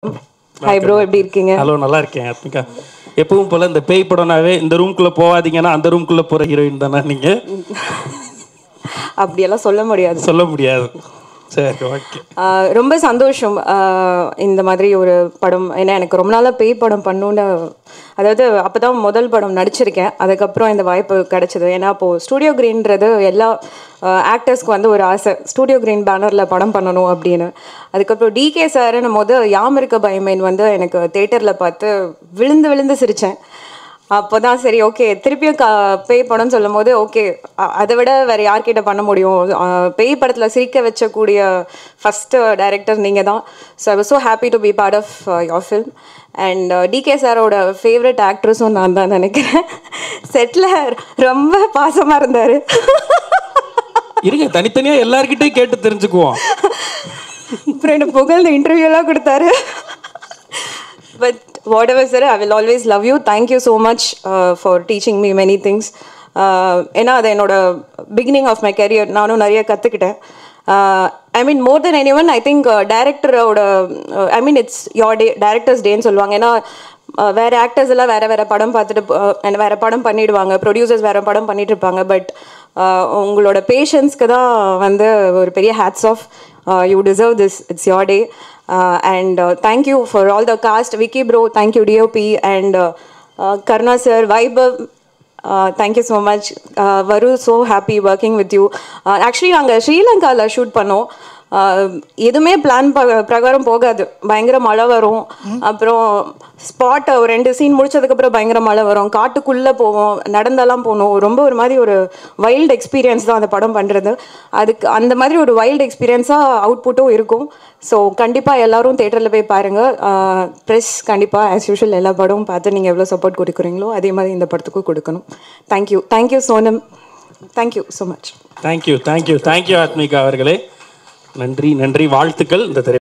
hi bro எப்படி இருக்கீங்க hello நல்லா இருக்கேன் ஆத்மிகா எப்பவும் போல இந்த பேய் படம்னாவே இந்த ரூம்குள்ள போகாதீங்கன்னா அந்த ரூம்குள்ள போற ஹீரோயின் தானே நீங்க அப்படியெல்லாம் சொல்ல முடியாது சொல்ல முடியாது சரி ஓகே ஆஹ் ரொம்ப சந்தோஷம் ஆஹ் இந்த மாதிரி ஒரு படம் ஏன்னா எனக்கு ரொம்ப நாளாக பேய் படம் பண்ணணுன்னு அதாவது அப்போ தான் முதல் படம் நடிச்சிருக்கேன் அதுக்கப்புறம் இந்த வாய்ப்பு கிடைச்சது ஏன்னா அப்போது ஸ்டூடியோ கிரீன்றது எல்லா ஆக்டர்ஸ்க்கு வந்து ஒரு ஆசை ஸ்டூடியோ கிரீன் பேனரில் படம் பண்ணணும் அப்படின்னு அதுக்கப்புறம் டிகே சாருன்னும் போது யாம் இருக்க பயமேன் வந்து எனக்கு தேட்டரில் பார்த்து விழுந்து விழுந்து சிரித்தேன் அப்போ தான் சரி ஓகே திருப்பியும் க பேய் படம்னு சொல்லும் போது ஓகே அதை விட வேறு யார்கிட்ட பண்ண முடியும் அஹ் பேய் படத்தில் சிரிக்க வச்சக்கூடிய ஃபஸ்ட்டு டைரக்டர் நீங்கள் தான் so I was so happy to be part of your film and DK சாரோட ஃபேவரட் ஆக்ட்ரஸும் நான் தான் நினைக்கிறேன் செட்டில் ரொம்ப பாசமாக இருந்தார் இருங்க தனித்தனியா எல்லார்கிட்டயும் கேட்டு தெரிஞ்சுக்குவோம் அப்புறம் எனக்கு புகழ்ந்து இன்டர்வியூலாம் கொடுத்தாரு but whatever sir I will always love you thank you so much for teaching me many things ஏன்னா அது என்னோட பிகினிங் ஆஃப் மை கரியர் நானும் நிறைய கற்றுக்கிட்டேன் I mean more than any one I think டேரக்டரோட I mean it's your day directors டேன்னு சொல்லுவாங்க ஏன்னா அஹ், வேற ஆக்டர்ஸ் எல்லாம் வேற வேற படம் பார்த்துட்டு அஹ், வேற படம் பண்ணிடுவாங்க ப்ரொடியூசர்ஸ் வேற படம் பண்ணிட்டு இருப்பாங்க பட் உங்களோட பேஷன்ஸ்க்கு தான் வந்து ஒரு பெரிய hats off you deserve this it's your day and thank you for all the cast Vicky bro thank you DOP and Karuna sir Vaibhav thank you so much Varu so happy working with you actually நாங்கள் ஸ்ரீலங்காவில் ஷூட் பண்ணோம் Uh, எதுவுமே plan பிரகாரம் போகாது பயங்கர மழை வரும் அப்புறம் ஸ்பாட் ஒரு ரெண்டு சீன் முடிச்சதுக்கப்புறம் பயங்கர மழை வரும் காட்டுக்குள்ளே போவோம் நடந்தெல்லாம் போகணும் ரொம்ப ஒரு மாதிரி ஒரு வைல்டு எக்ஸ்பீரியன்ஸ் தான் அந்த படம் பண்ணுறது அதுக்கு அந்த மாதிரி ஒரு வைல்டு எக்ஸ்பீரியன்ஸாக அவுட்புட்டும் இருக்கும் ஸோ கண்டிப்பாக எல்லாரும் தேட்டரில் போய் பாருங்கள் ப்ரெஸ் கண்டிப்பாக ஆஸ் யூஷுவல் எல்லா படமும் பார்த்து நீங்கள் எவ்வளோ சப்போர்ட் கொடுக்குறீங்களோ அதே மாதிரி இந்த படத்துக்கும் கொடுக்கணும் thank you thank you Sonam thank you so much thank you thank you thank you Athmika அவர்களே நன்றி நன்றி வாழ்த்துக்கள் இந்த திரை